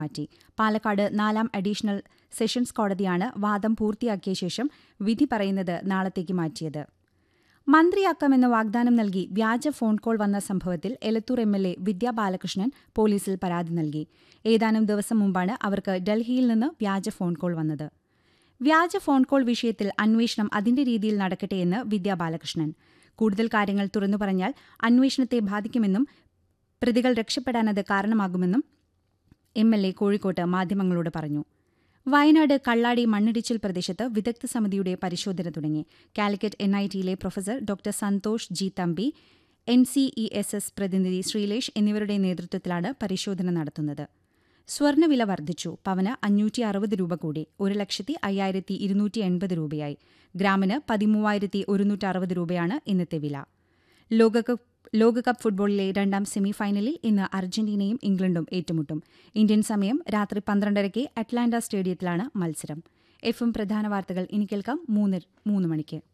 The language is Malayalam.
മാറ്റി പാലക്കാട് നാലാം അഡീഷണൽ സെഷൻസ് കോടതിയാണ് വാദം പൂർത്തിയാക്കിയ ശേഷം വിധി പറയുന്നത് നാളത്തേക്ക് മാറ്റിയത് മന്ത്രിയാക്കാമെന്ന് വാഗ്ദാനം നൽകി വ്യാജ ഫോൺ കോൾ വന്ന സംഭവത്തിൽ Elathur M L A Vidya Balakrishnan പോലീസിൽ പരാതി നൽകി ഏതാനും ദിവസം മുമ്പാണ് അവർക്ക് ഡൽഹിയിൽ നിന്ന് വ്യാജ ഫോൺ കോൾ വന്നത് വ്യാജ ഫോൺ കോൾ വിഷയത്തിൽ അന്വേഷണം അതിന്റെ രീതിയിൽ നടക്കട്ടെയെന്ന് വിദ്യാ ബാലകൃഷ്ണൻ കൂടുതൽ കാര്യങ്ങൾ തുറന്നു പറഞ്ഞാൽ അന്വേഷണത്തെ ബാധിക്കുമെന്നും പ്രതികൾ രക്ഷപ്പെടാനത് കാരണമാകുമെന്നും എം എൽ എ കോഴിക്കോട്ട് മാധ്യമങ്ങളോട് പറഞ്ഞു വയനാട് കള്ളാടി മണ്ണിടിച്ചിൽ പ്രദേശത്ത് വിദഗ്ധ സമിതിയുടെ പരിശോധന തുടങ്ങി കാലിക്കറ്റ് എൻ ഐ ടിയിലെ professor doctor Santhosh G Thampi N C E S S പ്രതിനിധി ശ്രീലേഷ് എന്നിവരുടെ നേതൃത്വത്തിലാണ് പരിശോധന നടത്തുന്നത് സ്വർണ്ണവില വർദ്ധിച്ചു പവന് അഞ്ഞൂറ്റി അറുപത് രൂപ കൂടി ഒരു ലക്ഷത്തി അയ്യായിരത്തി ഇരുന്നൂറ്റി എൺപത് രൂപയായി ഗ്രാമിന് പതിമൂവായിരത്തി ഒരുന്നൂറ്റി അറുപത് രൂപയാണ് ഇന്നത്തെ വില ലോകകപ്പ് ലോകകപ്പ് ഫുട്ബോളിലെ രണ്ടാം സെമിഫൈനലിൽ ഇന്ന് അർജന്റീനയും ഇംഗ്ലണ്ടും ഏറ്റുമുട്ടും ഇന്ത്യൻ സമയം രാത്രി പന്ത്രണ്ടരയ്ക്ക് അറ്റ്ലാന്റ സ്റ്റേഡിയത്തിലാണ് മത്സരം എഫും പ്രധാന വാർത്തകൾ ഇനി കേൾക്കാം മൂന്ന് മൂന്ന് മണിക്ക്